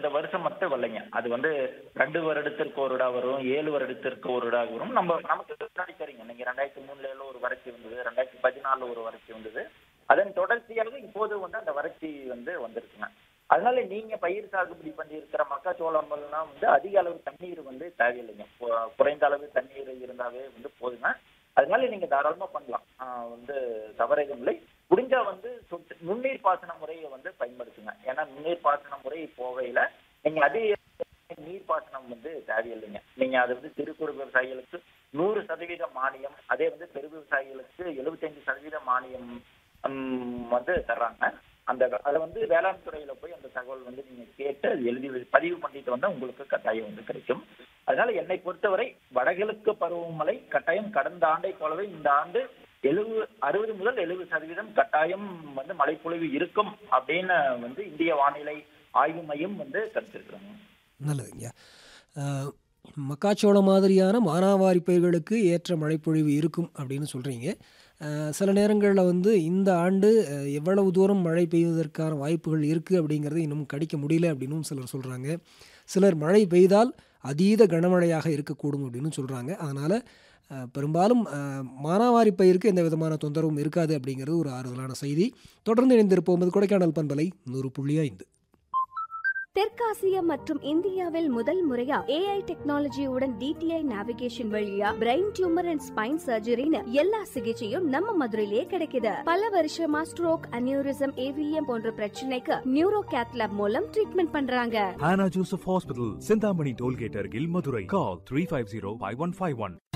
இந்த வருஷம் மட்டும் வரலைங்க அது வந்து ரெண்டு வருடத்திற்கு ஒரு இடம் வரும் ஏழு வருடத்திற்கு ஒரு இடம் வரும் நம்ம நமக்கு முன்னாடி தெரியுங்க நீங்க ரெண்டாயிரத்தி மூணுல எல்லாம் ஒரு வறட்சி வந்தது ரெண்டாயிரத்தி பதினாலுல ஒரு வறட்சி வந்தது அதன் தொடர்ச்சியாக இப்போது வந்து அந்த வறட்சி வந்து வந்திருக்குங்க அதனால நீங்க பயிர் சாகுபடி பண்ணி இருக்கிற மக்காச்சோளம்லாம் வந்து அதிக அளவு தண்ணீர் வந்து தேவையில்லைங்க கு- குறைந்த அளவு தண்ணீர் இருந்தாவே வந்து போதுங்க அதனால நீங்க தாராளமா பண்ணலாம் ஆஹ் வந்து தவறேதும் இல்லை முடிஞ்சா வந்து சொட்டு- நுண்ணீர் பாசன முறையை வந்து பயன்படுத்துங்க ஏன்னா நுண்ணீர் பாசன முறை போவையில நீங்க அதிக நீர் பாசனம் வந்து தேவையில்லைங்க நீங்க அது வந்து சிறு குறு விவசாயிகளுக்கு நூறு சதவீத மானியம் அதே வந்து பெரு விவசாயிகளுக்கு எழுபத்தஞ்சு சதவீத மானியம் ம், வந்து தர்றாங்க அந்த அதை வந்து வேளாண் துறையில போய் அந்த தகவல் வந்து நீங்க கேட்டு அது எழுதி வை- பதிவு பண்ணிட்டு வந்தா உங்களுக்கு கட்டாயம் வந்து கிடைக்கும் அதனால என்னை பொறுத்தவரை வடகிழக்கு பருவமழை கட்டாயம் கடந்த ஆண்டை போலவே இந்த ஆண்டு எழுபது அறுபது முதல் எழுபது சதவீதம் கட்டாயம் வந்து மழைப்பொழிவு இருக்கும் அப்படின்னு வந்து இந்திய வானிலை ஆய்வு மையம் வந்து கருத்திருக்கிறாங்க நல்லதுங்க அஹ், மக்காச்சோளம் மாதிரியான மானாவாரி பயிர்களுக்கு ஏற்ற மழைப்பொழிவு இருக்கும் அப்படின்னு சொல்கிறீங்க சில நேரங்களில் வந்து இந்த ஆண்டு அஹ், எவ்வளவு தூரம் மழை பெய்வதற்கான வாய்ப்புகள் இருக்குது அப்படிங்கிறது இன்னும் கணிக்க முடியல அப்படின்னும் சிலர் சொல்கிறாங்க சிலர் மழை பெய்தால் அதீத கனமழையாக இருக்கக்கூடும் அப்படின்னு சொல்கிறாங்க அதனால் பெரும்பாலும் அஹ், மானாவாரி பயிருக்கு எந்த விதமான தொந்தரவும் இருக்காது அப்படிங்கிறது ஒரு ஆறுதலான செய்தி தொடர்ந்து இணைந்திருப்போம் இது கொடைக்கானல் பண்பலை நூறு புள்ளி ஐந்து தெற்காசியா மற்றும் இந்தியாவில் முதல் முறையா ஏஐ டெக்னாலஜியுடன் டிடிஐ நேவிகேஷன் வழியா பிரெயின் டியூமர் அண்ட் ஸ்பைன் சர்ஜரின்னு எல்லா சிகிச்சையும் நம்ம மதுரையிலேயே கிடைக்குது பல வருஷமா ஸ்ட்ரோக் அனியூரிசம் ஏவிஎம் போன்ற பிரச்சனைக்கு நியூரோ கேத்லாப் மூலம் ட்ரீட்மெண்ட் பண்றாங்க Hannah Joseph Hospital, Sindhamani Tollgate, Argil, Madurai. Call 350 5151.